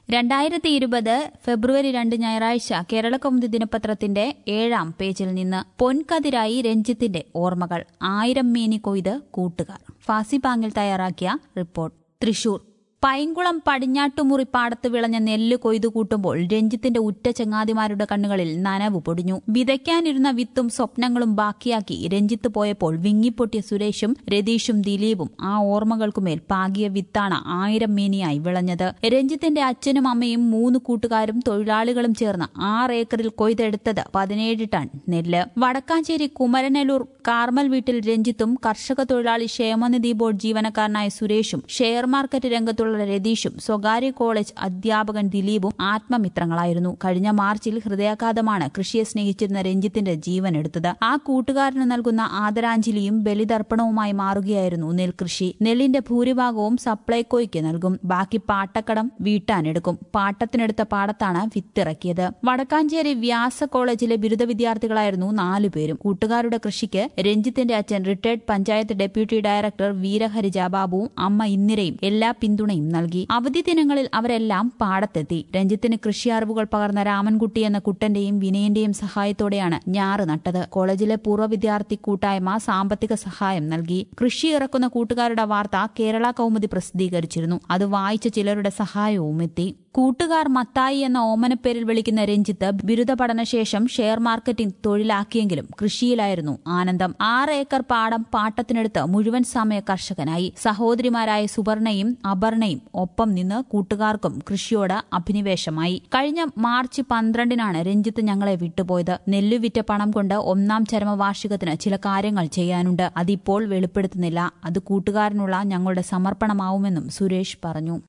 രണ്ടായിരത്തി ഇരുപത് ഫെബ്രുവരി രണ്ട് ഞായറാഴ്ച കേരളകൗമുദി ദിനപത്രത്തിന്റെ ഏഴാം പേജിൽ നിന്ന് പൊൻകതിരായി രഞ്ജിത്തിന്റെ ഓർമ്മകൾ ആയിരം മേനി കൊയ്ത് കൂട്ടുകാർ ഫാസിപാങ്ങിൽ തയ്യാറാക്കിയ റിപ്പോർട്ട് തൃശൂർ പൈങ്കുളം പടിഞ്ഞാട്ടുമുറി പാടത്ത് വിളഞ്ഞ നെല്ല് കൊയ്തു കൂട്ടുമ്പോൾ രഞ്ജിത്തിന്റെ ഉറ്റ ചങ്ങാതിമാരുടെ കണ്ണുകളിൽ നനവ് പൊടിഞ്ഞു വിതയ്ക്കാനിരുന്ന വിത്തും സ്വപ്നങ്ങളും ബാക്കിയാക്കി രഞ്ജിത്ത് പോയപ്പോൾ വിങ്ങിപ്പൊട്ടിയ സുരേഷും രതീഷും ദിലീപും ആ ഓർമ്മകൾക്കുമേൽ പാകിയ വിത്താണ് ആയിരം മേനിയായി വിളഞ്ഞത് രഞ്ജിത്തിന്റെ അച്ഛനും അമ്മയും മൂന്ന് കൂട്ടുകാരും തൊഴിലാളികളും ചേർന്ന് ആറ് ഏക്കറിൽ കൊയ്തെടുത്തത് പതിനേഴ് ടൺ നെല്ല് വടക്കാഞ്ചേരി കുമരനെല്ലൂർ കാർമൽ വീട്ടിൽ രഞ്ജിത്തും കർഷക തൊഴിലാളി ക്ഷേമനിധി ബോർഡ് ജീവനക്കാരനായ സുരേഷും ഷെയർ മാർക്കറ്റ് രംഗത്തുള്ള രതീഷും സ്വകാര്യ കോളേജ് അധ്യാപകൻ ദിലീപും ആത്മമിത്രങ്ങളായിരുന്നു കഴിഞ്ഞ മാർച്ചിൽ ഹൃദയാഘാതമാണ് കൃഷിയെ സ്നേഹിച്ചിരുന്ന രഞ്ജിത്തിന്റെ ജീവൻ എടുത്തത് ആ കൂട്ടുകാരന് നൽകുന്ന ആദരാഞ്ജലിയും ബലിതർപ്പണവുമായി മാറുകയായിരുന്നു നെൽകൃഷി നെല്ലിന്റെ ഭൂരിഭാഗവും സപ്ലൈകോയ്ക്ക് നൽകും ബാക്കി പാട്ടക്കടം വീട്ടാനെടുക്കും പാട്ടത്തിനെടുത്ത പാടത്താണ് വിത്തിറക്കിയത് വടക്കാഞ്ചേരി വ്യാസ കോളേജിലെ ബിരുദ വിദ്യാർത്ഥികളായിരുന്നു നാലുപേരും കൂട്ടുകാരുടെ കൃഷിക്ക് രഞ്ജിത്തിന്റെ അച്ഛൻ റിട്ടയർഡ് പഞ്ചായത്ത് ഡെപ്യൂട്ടി ഡയറക്ടർ വീരഹരിജ ബാബുവും അമ്മ ഇന്ദിരയും എല്ലാ പിന്തുണയും നൽകി അവധി ദിനങ്ങളിൽ അവരെല്ലാം പാടത്തെത്തി രഞ്ജിത്തിന് കൃഷി അറിവുകൾ പകർന്ന രാമൻകുട്ടി എന്ന കുട്ടന്റെയും വിനയന്റെയും സഹായത്തോടെയാണ് ഞാറ് നട്ടത് കോളേജിലെ പൂർവ്വ വിദ്യാർത്ഥി കൂട്ടായ്മ സാമ്പത്തിക സഹായം നൽകി കൃഷി ഇറക്കുന്ന കൂട്ടുകാരുടെ വാർത്ത കേരള കൗമുദി പ്രസിദ്ധീകരിച്ചിരുന്നു അത് വായിച്ച ചിലരുടെ സഹായവും എത്തി കൂട്ടുകാർ മത്തായി എന്ന ഓമനപ്പേരിൽ വിളിക്കുന്ന രഞ്ജിത്ത് ബിരുദ പഠനശേഷം ഷെയർ മാർക്കറ്റിംഗ് തൊഴിലാക്കിയെങ്കിലും കൃഷിയിലായിരുന്നു ആനന്ദം ആറ് ഏക്കർ പാടം പാട്ടത്തിനെടുത്ത് മുഴുവൻ സമയ കർഷകനായി സഹോദരിമാരായ സുവർണയും അപർണയും ഒപ്പം നിന്ന് കൂട്ടുകാർക്കും കൃഷിയോട് അഭിനിവേശമായി കഴിഞ്ഞ മാർച്ച് പന്ത്രണ്ടിനാണ് രഞ്ജിത്ത് ഞങ്ങളെ വിട്ടുപോയത് നെല്ലുവിറ്റ പണം കൊണ്ട് ഒന്നാം ചരമവാർഷികത്തിന് ചില കാര്യങ്ങൾ ചെയ്യാനുണ്ട് അതിപ്പോൾ വെളിപ്പെടുത്തുന്നില്ല അത് കൂട്ടുകാരനുള്ള ഞങ്ങളുടെ സമർപ്പണമാവുമെന്നും സുരേഷ് പറഞ്ഞു